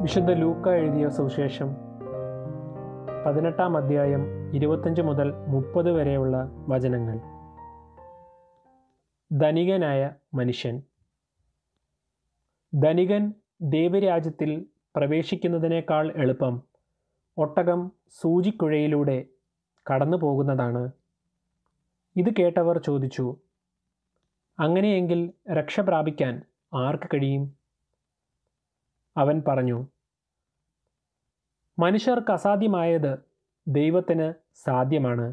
വിശുദ്ധ ലൂക്ക എഴുതിയ സുവിശേഷം പതിനെട്ടാം അധ്യായം ഇരുപത്തഞ്ച് മുതൽ മുപ്പത് വരെയുള്ള വചനങ്ങൾ ധനികനായ മനുഷ്യൻ ധനികൻ ദേവരാജ്യത്തിൽ പ്രവേശിക്കുന്നതിനേക്കാൾ എളുപ്പം ഒട്ടകം സൂചിക്കുഴയിലൂടെ കടന്നു പോകുന്നതാണ് ഇത് കേട്ടവർ ചോദിച്ചു അങ്ങനെയെങ്കിൽ രക്ഷ പ്രാപിക്കാൻ ആർക്ക് കഴിയും അവൻ പറഞ്ഞു മനുഷ്യർക്ക് അസാധ്യമായത് ദൈവത്തിന് സാധ്യമാണ്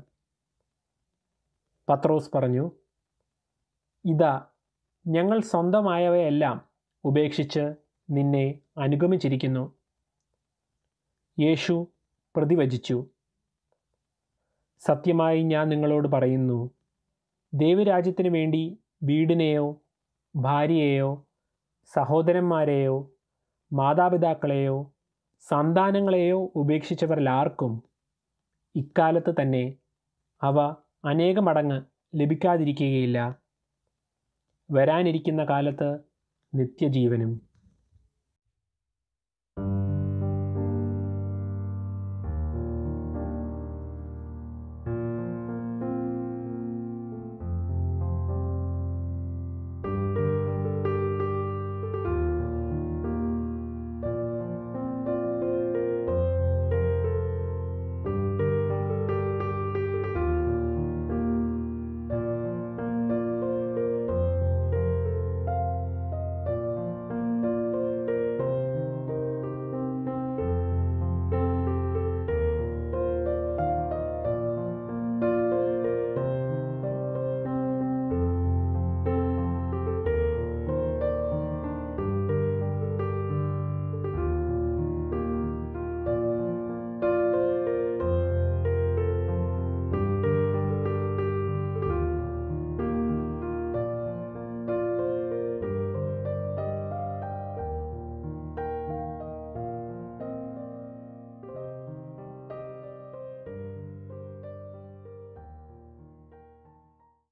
പത്രോസ് പറഞ്ഞു ഇതാ ഞങ്ങൾ സ്വന്തമായവയെല്ലാം ഉപേക്ഷിച്ച് നിന്നെ അനുഗമിച്ചിരിക്കുന്നു യേശു പ്രതിവചിച്ചു സത്യമായി ഞാൻ നിങ്ങളോട് പറയുന്നു ദൈവരാജ്യത്തിന് വേണ്ടി വീടിനെയോ ഭാര്യയെയോ സഹോദരന്മാരെയോ മാതാപിതാക്കളെയോ സന്താനങ്ങളെയോ ഉപേക്ഷിച്ചവരിലാർക്കും ഇക്കാലത്ത് തന്നെ അവ അനേക മടങ്ങ് ലഭിക്കാതിരിക്കുകയില്ല വരാനിരിക്കുന്ന കാലത്ത് നിത്യജീവനും